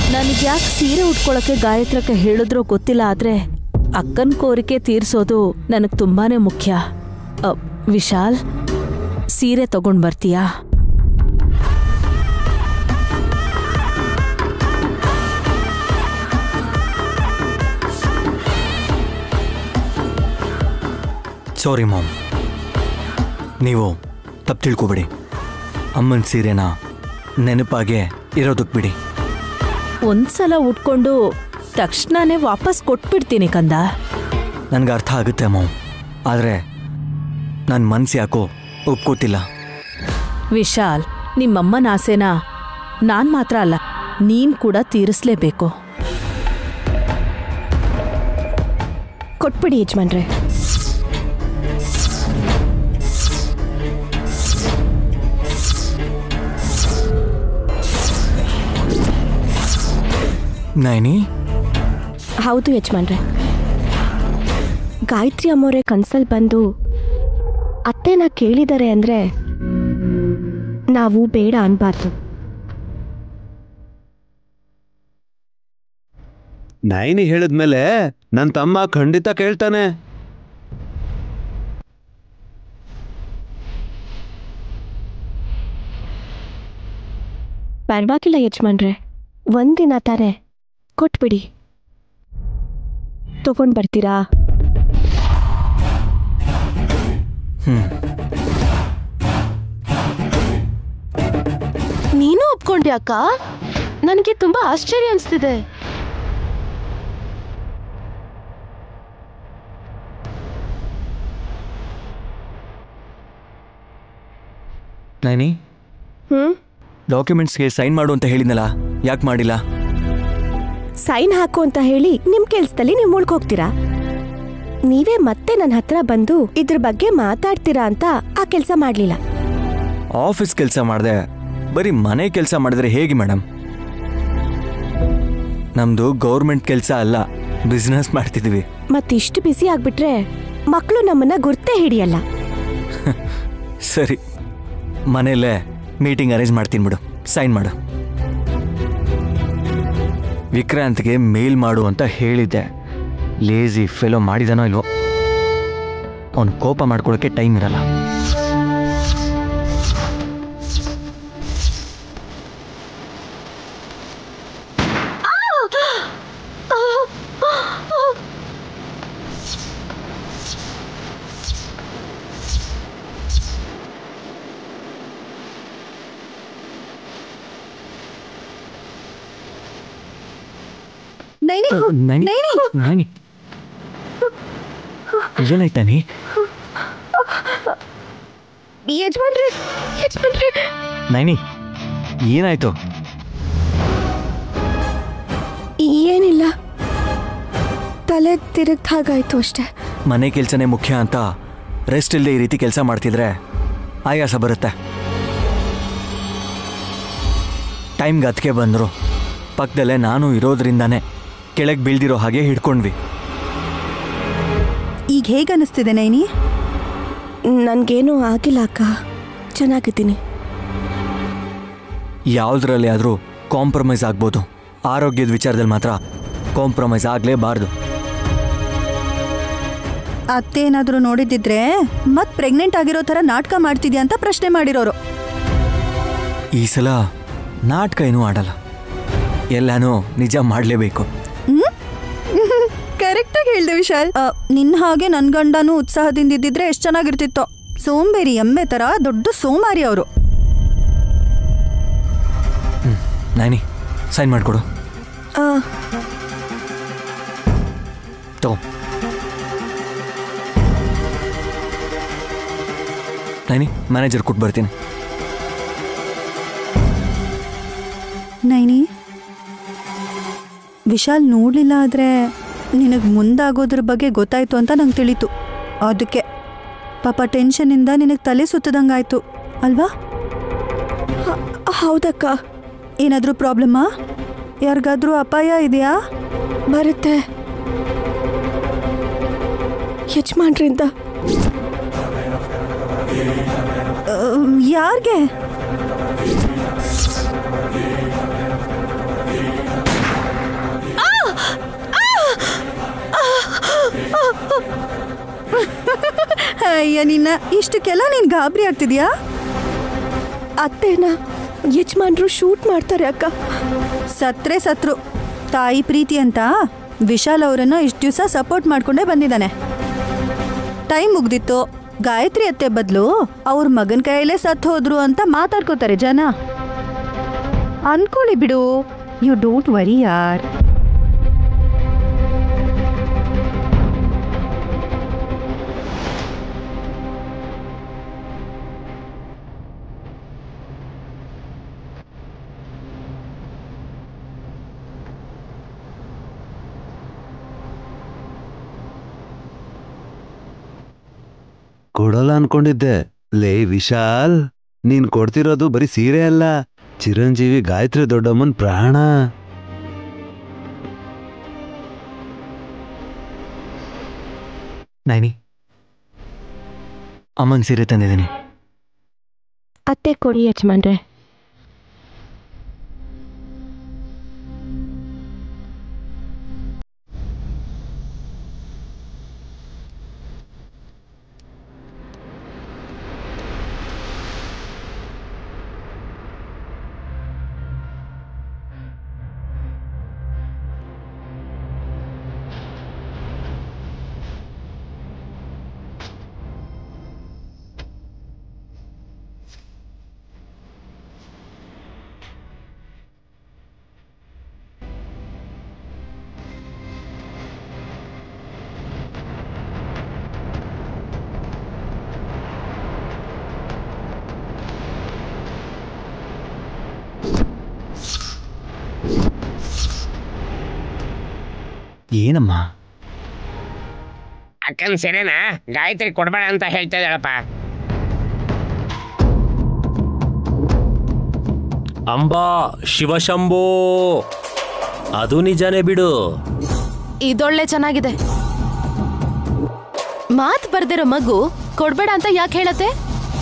ನನಗೆ ಯಾಕೆ ಸೀರೆ ಉಟ್ಕೊಳಕ್ಕೆ ಗಾಯತ್ರಕ್ಕೆ ಹೇಳಿದ್ರೋ ಗೊತ್ತಿಲ್ಲ ಆದ್ರೆ ಅಕ್ಕನ ಕೋರಿಕೆ ತೀರ್ಸೋದು ನನಗೆ ತುಂಬಾನೇ ಮುಖ್ಯ ಅ, ವಿಶಾಲ್ ಸೀರೆ ತಗೊಂಡ್ ಬರ್ತೀಯಾ ಸಾರಿ ಮಾಮ್ ನೀವು ತಪ್ಪು ತಿಳ್ಕೊಬೇಡಿ ಅಮ್ಮನ ಸೀರೆನ ನೆನಪಾಗೆ ಇರೋದಕ್ಕೆ ಬಿಡಿ ಒಂದ್ಸಲ ಉಟ್ಕೊಂಡು ತಕ್ಷಣನೇ ವಾಪಸ್ ಕೊಟ್ಬಿಡ್ತೀನಿ ಕಂದ ನನಗೆ ಅರ್ಥ ಆಗುತ್ತೆ ಮಾಮ್ ಆದರೆ ನನ್ನ ಮನ್ಸು ಯಾಕೋ ಒಪ್ಕೋತಿಲ್ಲ ವಿಶಾಲ್ ನಿಮ್ಮಮ್ಮನ ಆಸೆನ ನಾನ್ ಮಾತ್ರ ಅಲ್ಲ ನೀನ್ ಕೂಡ ತೀರಿಸ್ಲೇಬೇಕು ಕೊಟ್ಬಿಡಿ ಯಜಮಾನ್ರೆ ನೈನಿ ಹೌದು ಯಜಮಾನ್ರೆ ಗಾಯತ್ರಿ ಅಮ್ಮೋರೆ ಕನ್ಸಲ್ ಬಂದು ಅತ್ತೆನ ಕೇಳಿದ್ದಾರೆ ಅಂದ್ರೆ ನಾವು ಬೇಡ ಅನ್ಬಾರ್ದು ನೈನಿ ಹೇಳಿದ್ಮೇಲೆ ನನ್ನ ತಮ್ಮ ಖಂಡಿತ ಕೇಳ್ತಾನೆ ಪರವಾಗಿಲ್ಲ ಯಜಮಾನ್ರೆ ಒಂದಿನ ತಾರೆ ಕೊಟ್ಬಿಡಿ ತಗೊಂಡ್ ಬರ್ತೀರಾ ಹ್ಞೂ ನೀನು ಒಪ್ಕೊಂಡೆ ಅಕ್ಕ ನನಗೆ ತುಂಬಾ ಆಶ್ಚರ್ಯ ಅನಿಸ್ತಿದೆ ನೈನಿ ಹ್ಮ್ ಡಾಕ್ಯುಮೆಂಟ್ಸ್ಗೆ ಸೈನ್ ಮಾಡು ಅಂತ ಹೇಳಿದ್ನಲ್ಲ ಯಾಕೆ ಮಾಡಿಲ್ಲ ಸೈನ್ ಹಾಕು ಅಂತ ಹೇಳಿ ನಿಮ್ ಕೆಲ್ಸದಲ್ಲಿ ನೀವು ಮುಳ್ಕ್ ಹೋಗ್ತೀರಾ ನೀವೇ ಮತ್ತೆ ನನ್ನ ಹತ್ರ ಬಂದು ಇದ್ರ ಬಗ್ಗೆ ಮಾತಾಡ್ತೀರಾ ಅಂತ ಆ ಕೆಲಸ ಮಾಡ್ಲಿಲ್ಲ ಆಫೀಸ್ ಕೆಲಸ ಮಾಡಿದೆ ಬರೀ ಮನೆ ಕೆಲಸ ಮಾಡಿದ್ರೆ ಹೇಗೆ ಮೇಡಮ್ ನಮ್ಮದು ಗೌರ್ಮೆಂಟ್ ಕೆಲಸ ಅಲ್ಲ ಬಿಸ್ನೆಸ್ ಮಾಡ್ತಿದ್ವಿ ಮತ್ತಿಷ್ಟು ಬಿಸಿ ಆಗ್ಬಿಟ್ರೆ ಮಕ್ಕಳು ನಮ್ಮನ್ನ ಗುರ್ತೇ ಹಿಡಿಯಲ್ಲ ಸರಿ ಮನೆಯಲ್ಲೇ ಮೀಟಿಂಗ್ ಅರೇಂಜ್ ಮಾಡ್ತೀನಿ ಬಿಡು ಸೈನ್ ಮಾಡು ವಿಕ್ರಾಂತ್ಗೆ ಮೇಲ್ ಮಾಡು ಅಂತ ಹೇಳಿದ್ದೆ ಲೇಜಿ ಫೆಲೋ ಮಾಡಿದನೋ ಇಲ್ವೋ ಅವನು ಕೋಪ ಮಾಡ್ಕೊಳ್ಳೋಕ್ಕೆ ಟೈಮ್ ಇರಲ್ಲ ನೈನಿ ನೈನಿ ಏನಾಯ್ತಾ ನೀ ಯಜಮಾನ್ರೆ ಯಜಮಾನ್ರೆ ನೈನಿ ಏನಾಯ್ತು ಏನಿಲ್ಲ ತಲೆ ತಿರುಗ್ದ ಹಾಗಾಯ್ತು ಅಷ್ಟೇ ಮನೆ ಕೆಲಸನೇ ಮುಖ್ಯ ಅಂತ ರೆಸ್ಟ್ ಇಲ್ಲದೆ ಈ ರೀತಿ ಕೆಲಸ ಮಾಡ್ತಿದ್ರೆ ಆಯಾಸ ಬರುತ್ತೆ ಟೈಮ್ಗೆ ಅದಕ್ಕೆ ಬಂದರು ಪಕ್ಕದಲ್ಲೇ ನಾನು ಇರೋದ್ರಿಂದಾನೇ ಕೆಳಗೆ ಬೀಳ್ದಿರೋ ಹಾಗೆ ಹಿಡ್ಕೊಂಡ್ವಿ ಈಗ ಹೇಗೆ ಅನ್ನಿಸ್ತಿದೆ ನೈನಿ ನನ್ಗೇನೂ ಆಗಿಲ್ಲ ಅಕ್ಕ ಚೆನ್ನಾಗಿದ್ದೀನಿ ಯಾವುದ್ರಲ್ಲಿ ಆದರೂ ಕಾಂಪ್ರಮೈಸ್ ಆಗ್ಬೋದು ಆರೋಗ್ಯದ ವಿಚಾರದಲ್ಲಿ ಮಾತ್ರ ಕಾಂಪ್ರಮೈಸ್ ಆಗಲೇಬಾರ್ದು ಅತ್ತೆ ಏನಾದರೂ ನೋಡಿದ್ದಿದ್ರೆ ಮತ್ ಪ್ರೆಗ್ನೆಂಟ್ ಆಗಿರೋ ಥರ ನಾಟಕ ಮಾಡ್ತಿದ್ಯಾ ಅಂತ ಪ್ರಶ್ನೆ ಮಾಡಿರೋರು ಈ ಸಲ ನಾಟಕ ಏನೂ ಆಡಲ್ಲ ಎಲ್ಲನೂ ನಿಜ ಮಾಡಲೇಬೇಕು ಕರೆಕ್ಟಾಗಿ ಹೇಳ್ದೆ ವಿಶಾಲ್ ಆ, ನಿನ್ ಹಾಗೆ ನನ್ ಗಂಡನೂ ಉತ್ಸಾಹದಿಂದ ಇದ್ದಿದ್ರೆ ಎಷ್ಟು ಚೆನ್ನಾಗಿರ್ತಿತ್ತೋ ಸೋಂಬೇರಿ ಎಮ್ಮೆ ತರ ದೊಡ್ಡ ಸೋಮಾರಿ ಅವರು ನೈನಿ ಸೈನ್ ಮಾಡಿಕೊಡು ಆ, ತಗೋ ನೈನಿ ಮ್ಯಾನೇಜರ್ ಕೊಟ್ಟು ಬರ್ತೀನಿ ನೈನಿ ವಿಶಾಲ್ ನೋಡ್ಲಿಲ್ಲ ಆದ್ರೆ ನಿನಗೆ ಮುಂದಾಗೋದ್ರ ಬಗ್ಗೆ ಗೊತ್ತಾಯ್ತು ಅಂತ ನಂಗೆ ತಿಳಿತು ಅದಕ್ಕೆ ಪಾಪ ಟೆನ್ಷನಿಂದ ನಿನಗೆ ತಲೆ ಸುತ್ತದಂಗಾಯ್ತು ಅಲ್ವಾ ಹ- ಹೌದಕ್ಕ ಏನಾದರೂ ಪ್ರಾಬ್ಲಮ್ಮಾ ಯಾರಿಗಾದ್ರೂ ಅಪಾಯ ಇದೆಯಾ ಬರುತ್ತೆ ಯಜಮಾನ್ರಿಂದ ಯಾರಿಗೆ ಅಯ್ಯ ನಿನ್ನ ಇಷ್ಟಕ್ಕೆಲ್ಲ ನೀನ್ ಗಾಬರಿ ಆಗ್ತಿದ್ಯಾ ಅತ್ತೇನ ಯಜಮಾನ್ರು ಶೂಟ್ ಮಾಡ್ತಾರೆ ಅಕ್ಕ ಸತ್ರೆ ಸತ್ರು ತಾಯಿ ಪ್ರೀತಿ ಅಂತ ವಿಶಾಲ್ ಅವರನ್ನ ಇಷ್ಟು ದಿವಸ ಸಪೋರ್ಟ್ ಮಾಡ್ಕೊಂಡೇ ಬಂದಿದ್ದಾನೆ ಟೈಮ್ ಮುಗ್ದಿತ್ತು ಗಾಯತ್ರಿ ಅತ್ತೆ ಬದಲು ಅವ್ರ ಮಗನ ಕೈಯಲ್ಲೇ ಸತ್ ಹೋದ್ರು ಅಂತ ಮಾತಾಡ್ಕೋತಾರೆ ಜನ ಅನ್ಕೊಳ್ಳಿ ಬಿಡು ಯು ಡೋಂಟ್ ವರಿ ಯಾರ್ ಕೊಡಲ್ಲ ಅನ್ಕೊಂಡಿದ್ದೆ ಲೇ ವಿಶಾಲ್ ನೀನ್ ಕೊಡ್ತಿರೋದು ಬರೀ ಸೀರೆ ಅಲ್ಲ ಚಿರಂಜೀವಿ ಗಾಯತ್ರಿ ದೊಡ್ಡಮ್ಮನ್ ಪ್ರಾಣ ನೈನಿ ಅಮ್ಮಂಗೆ ಸೀರೆ ತಂದಿದ್ದೀನಿ ಅತ್ತೆ ಕೊಡಿ ಯಜಮಾನ್ರೆ ಏನಮ್ಮ ಅಕ್ಕನ ಸೀರೆನ ಗಾಯತ್ರಿ ಕೊಡ್ಬೇಡ ಅಂತ ಹೇಳ್ತಾ ಇದ್ದಾಳಪ್ಪ ಅಂಬಾ ಶಿವಶಂಭೋ ಅದು ನಿಜಾನೇ ಬಿಡು ಇದೊಳ್ಳೆ ಚೆನ್ನಾಗಿದೆ ಮಾತ್ ಬರ್ದಿರೋ ಮಗು ಕೊಡ್ಬೇಡ ಅಂತ ಯಾಕೆ ಹೇಳತ್ತೆ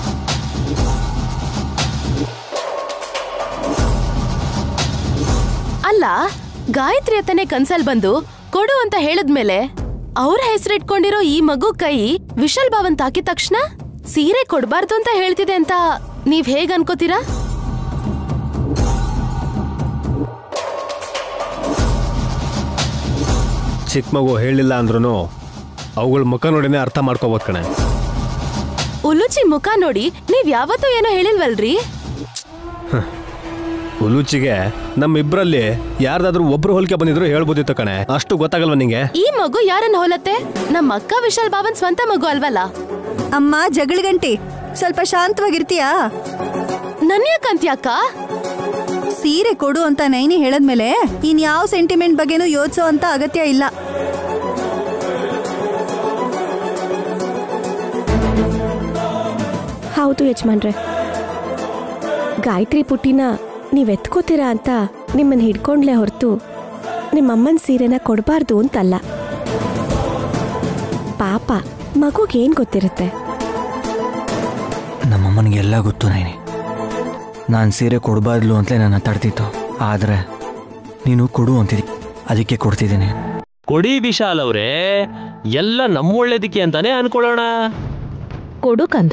ಅಲ್ಲ ಗಾಯತ್ರಿ ಅತ್ತನೇ ಕನ್ಸಲ್ ಬಂದು ಕೊಡು ಅಂತ ಹೇಳಿದ್ಮೇಲೆ ಅವ್ರ ಹೆಸರಿಟ್ಕೊಂಡಿರೋ ಈ ಮಗು ಕೈ ವಿಶಾಲ್ ಭಾವನ್ ತಾಕಿದ ತಕ್ಷಣ ಸೀರೆ ಕೊಡ್ಬಾರ್ದು ಅಂತ ಹೇಳ್ತಿದೆ ಅಂತ ನೀವ್ ಹೇಗ್ ಅನ್ಕೋತೀರಾ ಚಿಕ್ಕ ಮಗು ಹೇಳಿಲ್ಲ ಅಂದ್ರೂ ಅವುಗಳ ಮುಖ ನೋಡಿನೇ ಅರ್ಥ ಮಾಡ್ಕೋಬೋದು ಕಣೆ ಉಲುಚಿ ಮುಖ ನೋಡಿ ನೀವ್ ಯಾವತ್ತೂ ಏನೋ ಹೇಳಿಲ್ವಲ್ರಿ ಉಲುಚಿಗೆ ನಮ್ಮಿಬ್ರಲ್ಲಿ ಯಾರ್ದಾದ್ರೂ ಒಬ್ರು ಹೋಲಿಕೆ ಬಂದಿದ್ರು ಹೇಳ್ಬೋದಿತ್ತು ಕಣೆ ಅಷ್ಟು ಗೊತ್ತಾಗಲ್ವ ನಿಂಗೆ ಈ ಮಗು ಯಾರನ್ನ ಹೋಲತ್ತೆ ನಮ್ಮ ಅಕ್ಕ ವಿಶಾಲ್ ಭಾವನ್ ಸ್ವಂತ ಮಗು ಅಲ್ವಲ್ಲ ಅಮ್ಮ ಜಗಳಗಂಟಿ ಸ್ವಲ್ಪ ಶಾಂತವಾಗಿರ್ತೀಯಾ ನನ್ಯಾಕಂತ್ಯಾಕ ಸೀರೆ ಕೊಡು ಅಂತ ನೈನಿ ಹೇಳದ್ಮೇಲೆ ಇನ್ಯಾವ ಸೆಂಟಿಮೆಂಟ್ ಬಗ್ಗೆನೂ ಯೋಚಿಸೋ ಅಂತ ಅಗತ್ಯ ಇಲ್ಲ ಹೌದು ಯಜಮಾನ್ರೆ ಗಾಯತ್ರಿ ಪುಟ್ಟಿನ ನೀವ್ ಎತ್ಕೋತೀರಾ ಅಂತ ನಿಮ್ಮನ್ನ ಹಿಡ್ಕೊಂಡ್ಲೆ ಹೊರತು ನಿಮ್ಮಮ್ಮನ ಸೀರೆನ ಕೊಡಬಾರ್ದು ಅಂತಲ್ಲ ಪಾಪ ಮಗುಗೇನ್ ಗೊತ್ತಿರುತ್ತೆ ನಮ್ಮಮ್ಮನಿಗೆ ಎಲ್ಲ ಗೊತ್ತು ನೈನಿ ನಾನು ಸೀರೆ ಕೊಡಬಾರ್ದು ಅಂತಲೇ ನನ್ನ ತಡ್ತಿತ್ತು ಆದರೆ ನೀನು ಕೊಡು ಅಂತಿದ್ದಿ ಅದಕ್ಕೆ ಕೊಡ್ತಿದ್ದೀನಿ ಕೊಡಿ ವಿಶಾಲ್ ಅವರೇ ಎಲ್ಲ ನಮ್ಮ ಒಳ್ಳೇದಕ್ಕೆ ಅಂತಾನೆ ಅನ್ಕೊಳ್ಳೋಣ ಕೊಡು ಕಂದ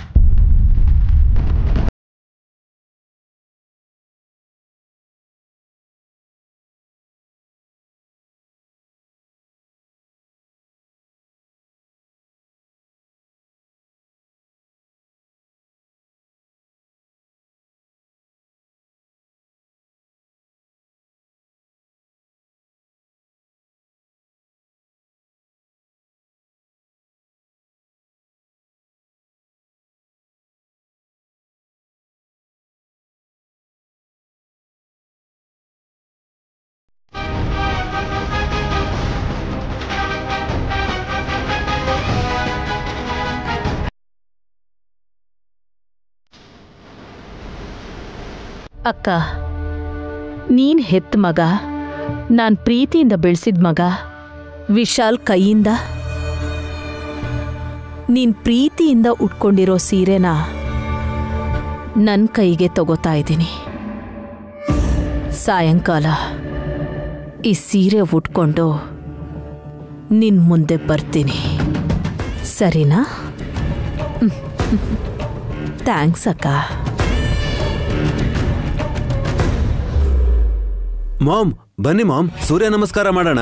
ಅಕ್ಕ ನೀನ್ ಹೆತ್ತ ಮಗ ನಾನ್ ಪ್ರೀತಿಯಿಂದ ಬೆಳೆಸಿದ ಮಗ ವಿಶಾಲ್ ಕೈಯಿಂದ ನೀನ್ ಪ್ರೀತಿಯಿಂದ ಉಟ್ಕೊಂಡಿರೋ ಸೀರೆನ ನನ್ ಕೈಗೆ ತಗೋತಾ ಇದ್ದೀನಿ ಸಾಯಂಕಾಲ ಈ ಸೀರೆ ಉಟ್ಕೊಂಡು ನಿನ್ ಮುಂದೆ ಬರ್ತೀನಿ ಸರಿನಾ ಥ್ಯಾಂಕ್ಸ್ ಅಕ್ಕ ಮಾಮ್ ಬನ್ನಿ ಮಾಮ್ ಸೂರ್ಯ ನಮಸ್ಕಾರ ಮಾಡೋಣ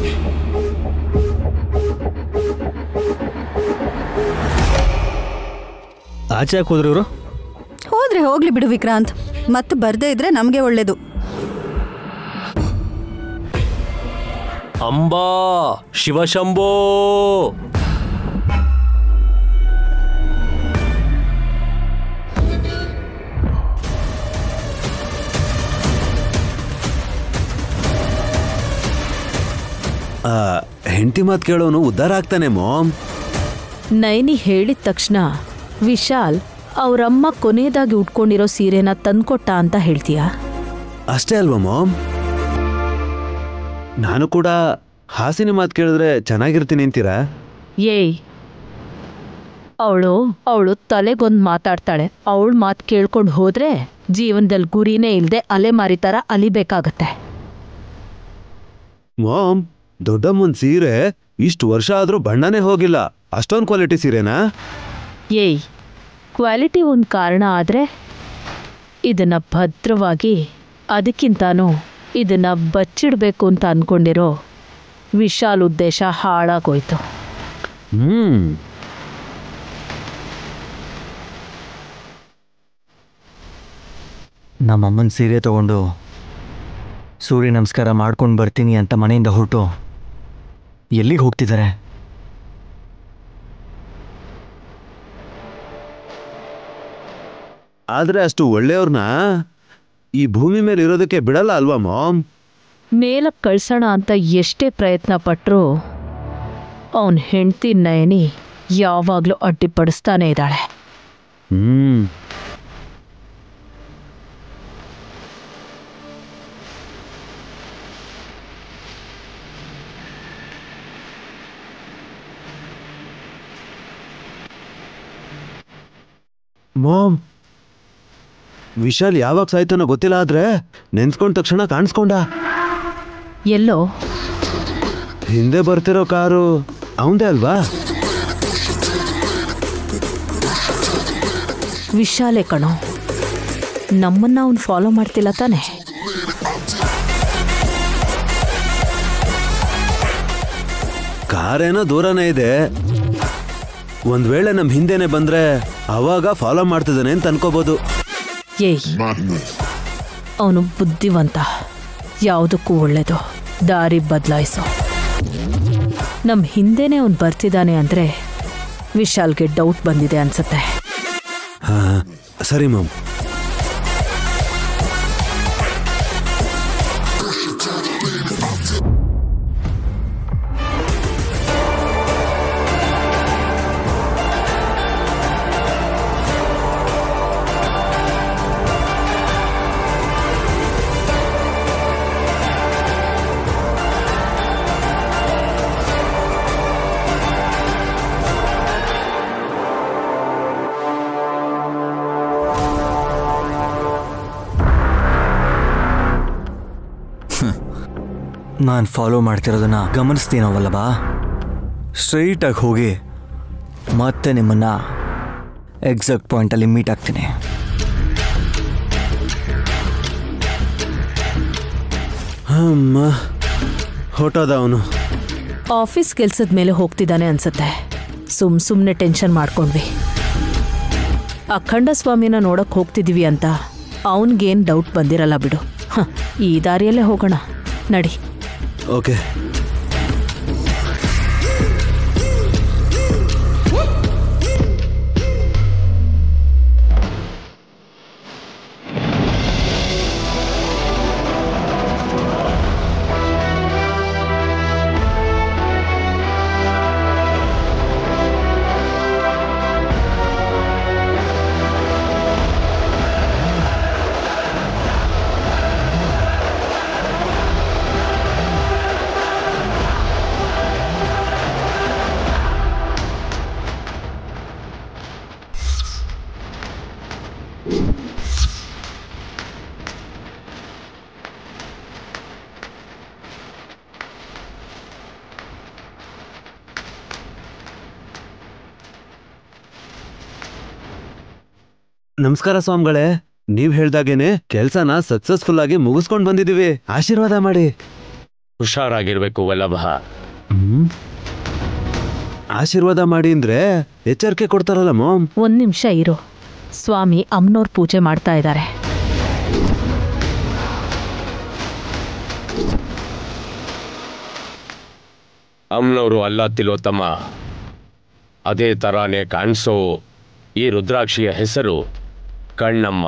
ಆಚೆ ಯಾಕೆ ಹೋದ್ರು ಇವರು ಹೋದ್ರೆ ಹೋಗ್ಲಿ ಬಿಡು ವಿಕ್ರಾಂತ್ ಮತ್ತೆ ಬರ್ದೇ ಇದ್ರೆ ನಮಗೆ ಒಳ್ಳೇದು ಅಂಬಾ ಶಿವಶಂಭೋ ಹೆಂಡತಿ ಮಾತು ಕೇಳೋನು ಉದ್ಧಾರ ಆಗ್ತಾನೆ ಮಾಮ್ ನೈನಿ ಹೇಳಿದ ತಕ್ಷಣ ವಿಶಾಲ್ ಅವರಮ್ಮ ಕೊನೆಯದಾಗಿ ಉಟ್ಕೊಂಡಿರೋ ಸೀರೆನ ತಂದ್ಕೊಟ್ಟ ಅಂತ ಹೇಳ್ತೀಯಾ ಅಷ್ಟೇ ಅಲ್ವಾ ಮಾಮ್ ನಾನು ಕೂಡ ಹಾಸಿನ ಮಾತು ಕೇಳಿದ್ರೆ ಚೆನ್ನಾಗಿರ್ತೀನಿ ಅಂತೀರಾ ಏಯ್ ಅವಳು ಅವಳು ತಲೆಗೊಂದು ಮಾತಾಡ್ತಾಳೆ ಅವಳ ಮಾತು ಕೇಳ್ಕೊಂಡು ಹೋದ್ರೆ ಜೀವನದಲ್ಲಿ ಗುರಿನೇ ಇಲ್ಲದೆ ಅಲೆಮಾರಿ ಥರ ಅಲಿಬೇಕಾಗತ್ತೆ ಮಾಮ್ ದೊಡ್ಡಮ್ಮನ್ ಸೀರೆ ಇಷ್ಟು ವರ್ಷ ಆದ್ರೂ ಬಣ್ಣನೇ ಹೋಗಿಲ್ಲ ಅಷ್ಟೊಂದು ಕ್ವಾಲಿಟಿ ಸೀರೆನಾ ಏಯ್ ಕ್ವಾಲಿಟಿ ಒಂದು ಕಾರಣ ಆದರೆ ಇದನ್ನು ಭದ್ರವಾಗಿ ಅದಕ್ಕಿಂತಾನು ಇದನ್ನು ಬಚ್ಚಿಡಬೇಕು ಅಂತ ಅಂದ್ಕೊಂಡಿರೋ ವಿಶಾಲ್ ಉದ್ದೇಶ ಹಾಳಾಗೋಯ್ತು ಹ್ಮ್ ನಮ್ಮಮ್ಮನ ಸೀರೆ ತಗೊಂಡು ಸೂರ್ಯ ನಮಸ್ಕಾರ ಮಾಡ್ಕೊಂಡು ಬರ್ತೀನಿ ಅಂತ ಮನೆಯಿಂದ ಹೊರಟು ಎಲ್ಲಿಗೆ ಹೋಗ್ತಿದ್ದಾರೆ ಆದ್ರೆ ಅಷ್ಟು ಒಳ್ಳೆಯವ್ರನ್ನ ಈ ಭೂಮಿ ಮೇಲೆ ಇರೋದಕ್ಕೆ ಬಿಡಲ್ಲ ಅಲ್ವಾ ಮಾಮ್ ಮೇಲಕ್ಕೆ ಕಳ್ಸೋಣ ಅಂತ ಎಷ್ಟೇ ಪ್ರಯತ್ನ ಪಟ್ಟರೂ ಅವನ ಹೆಂಡ್ತಿ ನಯನಿ ಯಾವಾಗಲೂ ಅಡ್ಡಿಪಡಿಸ್ತಾನೆ ಇದ್ದಾಳೆ ಹ್ಮ್ ಮಾಮ್ ವಿಶಾಲ್ ಯಾವಾಗ ಸಾಯ್ತಾನೋ ಗೊತ್ತಿಲ್ಲ ಆದ್ರೆ ನೆನ್ಸ್ಕೊಂಡ ತಕ್ಷಣ ಕಾಣಿಸ್ಕೊಂಡ ಎಲ್ಲೋ ಹಿಂದೆ ಬರ್ತಿರೋ ಕಾರು ಅವಂದೇ ಅಲ್ವಾ ವಿಶಾಲೆ ಕಣೋ ನಮ್ಮನ್ನ ಅವನು ಫಾಲೋ ಮಾಡ್ತಿಲ್ಲ ತಾನೆ ಕಾರೇನೋ ದೂರನೇ ಇದೆ ಒಂದ್ ವೇಳೆ ನಮ್ ಹಿಂದೆನೆ ಬಂದ್ರೆ ಅವಾಗ ಫಾಲೋ ಮಾಡ್ತಿದ್ದಾನೆ ಅಂತ ಅನ್ಕೋಬಹುದು ಏಯ್ ಅವನು ಬುದ್ಧಿವಂತ ಯಾವುದಕ್ಕೂ ಒಳ್ಳೇದು ದಾರಿ ಬದಲಾಯಿಸೋ ನಮ್ಮ ಹಿಂದೆನೇ ಅವನು ಬರ್ತಿದ್ದಾನೆ ಅಂದರೆ ವಿಶಾಲ್ಗೆ ಡೌಟ್ ಬಂದಿದೆ ಅನ್ಸುತ್ತೆ ಹಾ ಸರಿ ಮಾಮ್ ನಾನು ಫಾಲೋ ಮಾಡ್ತಿರೋದನ್ನ ಗಮನಿಸ್ತೀನವಲ್ಲವಾ ಸ್ಟ್ರೈಟಾಗಿ ಹೋಗಿ ಮತ್ತೆ ನಿಮ್ಮನ್ನ ಎಕ್ಸಾಕ್ಟ್ ಪಾಯಿಂಟಲ್ಲಿ ಮೀಟ್ ಆಗ್ತೀನಿ ಅಮ್ಮ ಹೊಟ್ಟೋದ ಅವನು ಆಫೀಸ್ ಕೆಲ್ಸದ ಮೇಲೆ ಹೋಗ್ತಿದ್ದಾನೆ ಅನ್ಸುತ್ತೆ ಸುಮ್ ಸುಮ್ಮನೆ ಟೆನ್ಷನ್ ಮಾಡ್ಕೊಂಡ್ವಿ ಅಖಂಡ ಸ್ವಾಮಿನ ನೋಡಕ್ ಹೋಗ್ತಿದೀವಿ ಅಂತ ಅವನಿಗೇನು ಡೌಟ್ ಬಂದಿರಲ್ಲ ಬಿಡು ಹ, ಈ ದಾರಿಯಲ್ಲೇ ಹೋಗೋಣ ನಡಿ ಓಕೆ ನಮಸ್ಕಾರ ಸ್ವಾಮಿಗಳೇ ನೀವ್ ಹೇಳ್ದಾಗೇನೆ ಕೆಲ್ಸನ ಸಕ್ಸಸ್ಫುಲ್ ಆಗಿ ಮುಗಿಸ್ಕೊಂಡ್ ಬಂದಿದೀವಿ ಆಶೀರ್ವಾದ ಮಾಡಿ ಹುಷಾರಾಗಿರ್ಬೇಕು ವಲ್ಲಭ ಹ್ಮ್ ಆಶೀರ್ವಾದ ಮಾಡಿ ಅಂದ್ರೆ ಎಚ್ಚರಿಕೆ ಕೊಡ್ತಾರಲ್ಲ ಮಾಮ್ ಒಂದ್ ನಿಮಿಷ ಇರು ಸ್ವಾಮಿ ಅಮ್ಮನವ್ರ ಪೂಜೆ ಮಾಡ್ತಾ ಇದ್ದಾರೆ ಅಮ್ನವರು ಅಲ್ಲ ತಿಲೋತ್ತಮ ಅದೇ ತರಾನೇ ಕಾಣಿಸೋ ಈ ರುದ್ರಾಕ್ಷಿಯ ಹೆಸರು ಕಣ್ಣಮ್ಮ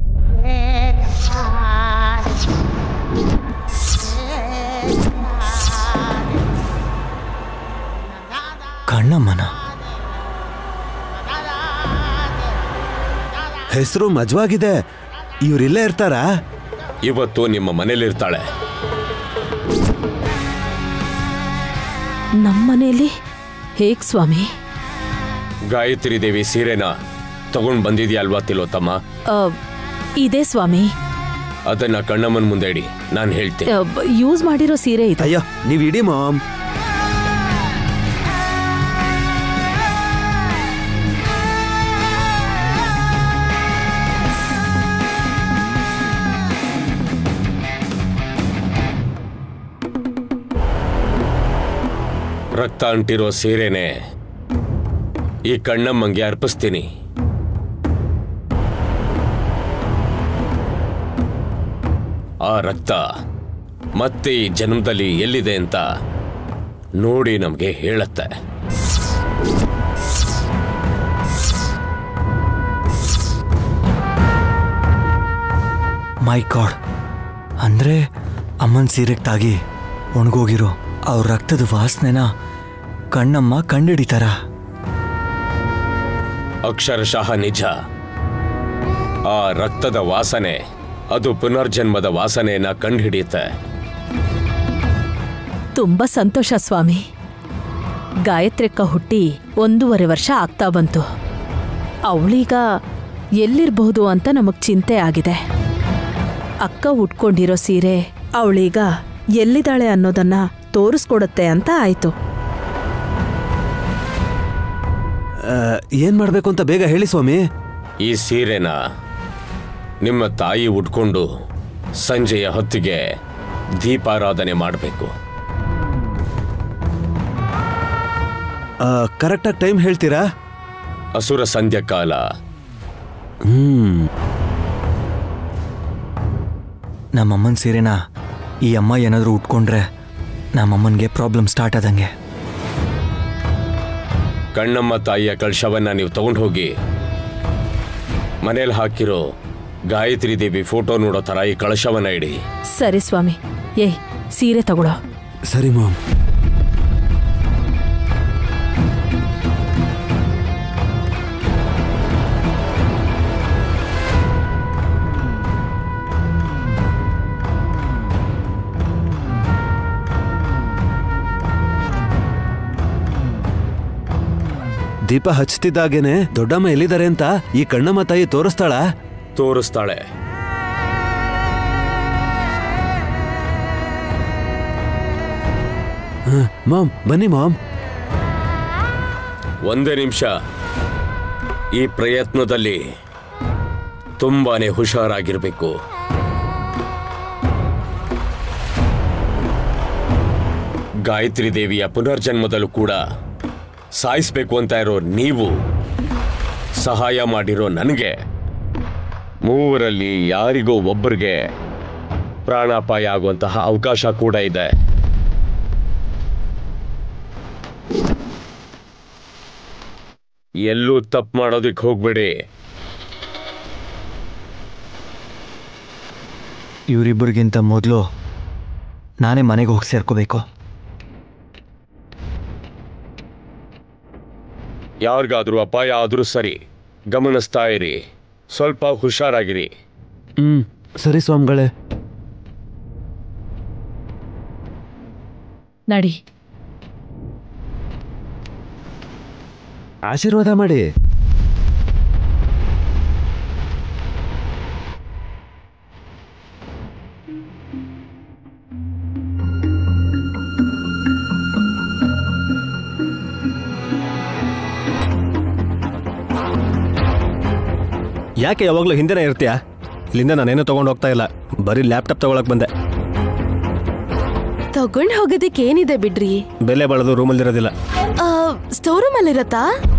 ಕಣ್ಣಮ್ಮನ ಹೆಸರು ಮಜವಾಗಿದೆ ಇವ್ರಿಲ್ಲೇ ಇರ್ತಾರಾ ಇವತ್ತು ನಿಮ್ಮ ಮನೇಲಿರ್ತಾಳೆ ನಮ್ಮನೇಲಿ ಹೇಗ್ ಸ್ವಾಮಿ ಗಾಯತ್ರಿ ದೇವಿ ಸೀರೆನ ತಗೊಂಡ್ ಬಂದಿದ್ಯಾ ಅಲ್ವಾ ತಿಲೋತ್ತಮ ಆ, ಇದೇ ಸ್ವಾಮಿ ಅದನ್ನ ಕಣ್ಣಮ್ಮನ ಮುಂದೆ ಇಡಿ ನಾನು ಹೇಳ್ತೇನೆ ಯೂಸ್ ಮಾಡಿರೋ ಸೀರೆ ಇದು ಅಯ್ಯೋ ನೀವ್ ಇಡಿ ಮಾಮ್ ರಕ್ತ ಅಂಟಿರೋ ಸೀರೆನೆ ಈ ಕಣ್ಣಮ್ಮಂಗೆ ಅರ್ಪಿಸ್ತೀನಿ ಆ ರಕ್ತ ಮತ್ತೆ ಈ ಜನ್ಮದಲ್ಲಿ ಎಲ್ಲಿದೆ ಅಂತ ನೋಡಿ ನಮಗೆ ಹೇಳತ್ತೆ ಮೈ ಗಾಡ್ ಅಂದ್ರೆ ಅಮ್ಮನ ಸೀರೆಗೆ ತಾಗಿ ಒಣಗೋಗಿರೋ ಅವ್ರ ರಕ್ತದ ವಾಸನೆನ ಕಣ್ಣಮ್ಮ ಕಂಡಿಡಿತಾರ ಅಕ್ಷರಶಃ ನಿಜ ಆ ರಕ್ತದ ವಾಸನೆ ಅದು ಪುನರ್ಜನ್ಮದ ವಾಸನೆಯನ್ನ ಕಂಡುಹಿಡಿಯುತ್ತೆ ತುಂಬಾ ಸಂತೋಷ ಸ್ವಾಮಿ ಗಾಯತ್ರಿಕ್ಕ ಹುಟ್ಟಿ ಒಂದೂವರೆ ವರ್ಷ ಆಗ್ತಾ ಬಂತು ಅವಳೀಗ ಎಲ್ಲಿರ್ಬಹುದು ಅಂತ ನಮಗ್ ಚಿಂತೆ ಆಗಿದೆ ಅಕ್ಕ ಉಟ್ಕೊಂಡಿರೋ ಸೀರೆ ಅವಳೀಗ ಎಲ್ಲಿದ್ದಾಳೆ ಅನ್ನೋದನ್ನ ತೋರಿಸ್ಕೊಡುತ್ತೆ ಅಂತ ಆಯ್ತು ಆ, ಏನ್ ಮಾಡ್ಬೇಕು ಅಂತ ಬೇಗ ಹೇಳಿ ಸ್ವಾಮಿ ಈ ಸೀರೆನ ನಿಮ್ಮ ತಾಯಿ ಉಟ್ಕೊಂಡು ಸಂಜೆಯ ಹೊತ್ತಿಗೆ ದೀಪಾರಾಧನೆ ಮಾಡಬೇಕು ಕರೆಕ್ಟಾಗಿ ಟೈಮ್ ಹೇಳ್ತೀರಾ ಅಸುರ ಸಂಧ್ಯಾ ಕಾಲ ಹ್ಮ್ ನಮ್ಮಮ್ಮನ ಸೀರೆನ ಈ ಅಮ್ಮ ಏನಾದರೂ ಉಟ್ಕೊಂಡ್ರೆ ನಮ್ಮಮ್ಮನಿಗೆ ಪ್ರಾಬ್ಲಮ್ ಸ್ಟಾರ್ಟ್ ಆದಂಗೆ ಕಣ್ಣಮ್ಮ ತಾಯಿಯ ಕಳಶವನ್ನ ನೀವು ತಗೊಂಡು ಹೋಗಿ ಮನೇಲಿ ಹಾಕಿರೋ ಗಾಯತ್ರಿ ದೇವಿ ಫೋಟೋ ನೋಡೋ ಥರ ಈ ಕಳಶವನ್ನ ಇಡಿ ಸರಿ ಸ್ವಾಮಿ ಏಯ್ ಸೀರೆ ತಗೊಳ್ಳೋ ಸರಿ ಮಾಮ್ ದೀಪ ಹಚ್ತಿದ್ದಾಗೇನೆ ದೊಡ್ಡಮ್ಮ ಎಲ್ಲಿದ್ದಾರೆ ಅಂತ ಈ ಕಣ್ಣಮ್ಮ ತಾಯಿ ತೋರಿಸ್ತಾಳ ತೋರಿಸ್ತಾಳೆ ಮಾಮ್ ಬನ್ನಿ ಮಾಮ್ ಒಂದೇ ನಿಮಿಷ ಈ ಪ್ರಯತ್ನದಲ್ಲಿ ತುಂಬಾನೇ ಹುಷಾರಾಗಿರ್ಬೇಕು ಗಾಯತ್ರಿ ದೇವಿಯ ಪುನರ್ಜನ್ಮದಲ್ಲೂ ಕೂಡ ಸಾಯಿಸ್ಬೇಕು ಅಂತ ಇರೋ ನೀವು ಸಹಾಯ ಮಾಡಿರೋ ನನಗೆ ಮೂವರಲ್ಲಿ ಯಾರಿಗೋ ಒಬ್ಬರಿಗೆ ಪ್ರಾಣಾಪಾಯ ಆಗುವಂತಹ ಅವಕಾಶ ಕೂಡ ಇದೆ ಎಲ್ಲೂ ತಪ್ಪು ಮಾಡೋದಕ್ಕೆ ಹೋಗ್ಬೇಡಿ ಇವರಿಬ್ಬರಿಗಿಂತ ಮೊದಲು ನಾನೇ ಮನೆಗೆ ಹೋಗಿ ಸೇರ್ಕೋಬೇಕು ಯಾರಿಗಾದ್ರೂ ಅಪಾಯ ಆದ್ರೂ ಸರಿ ಗಮನಿಸ್ತಾ ಇರಿ ಸ್ವಲ್ಪ ಹುಷಾರಾಗಿರಿ ಹ್ಮ್ ಸರಿ ಸ್ವಾಮಿಗಳೇ ನಡಿ ಆಶೀರ್ವಾದ ಮಾಡಿ ಯಾಕೆ ಯಾವಾಗಲೂ ಹಿಂದೆನೇ ಇರ್ತೀಯಾ ಇಲ್ಲಿಂದ ನಾನೇನು ತೊಗೊಂಡು ಹೋಗ್ತಾ ಇಲ್ಲ ಬರೀ ಲ್ಯಾಪ್ಟಾಪ್ ತಗೊಳಕ್ ಬಂದೆ ತಗೊಂಡ್ ಹೋಗೋದಕ್ಕೆ ಏನಿದೆ ಬಿಡ್ರಿ ಬೆಲೆ ಬಾಳೋದು ರೂಮಲ್ಲಿರೋದಿಲ್ಲ ಸ್ಟೋರ್ ರೂಮ್ ಅಲ್ಲಿರತ್ತಾ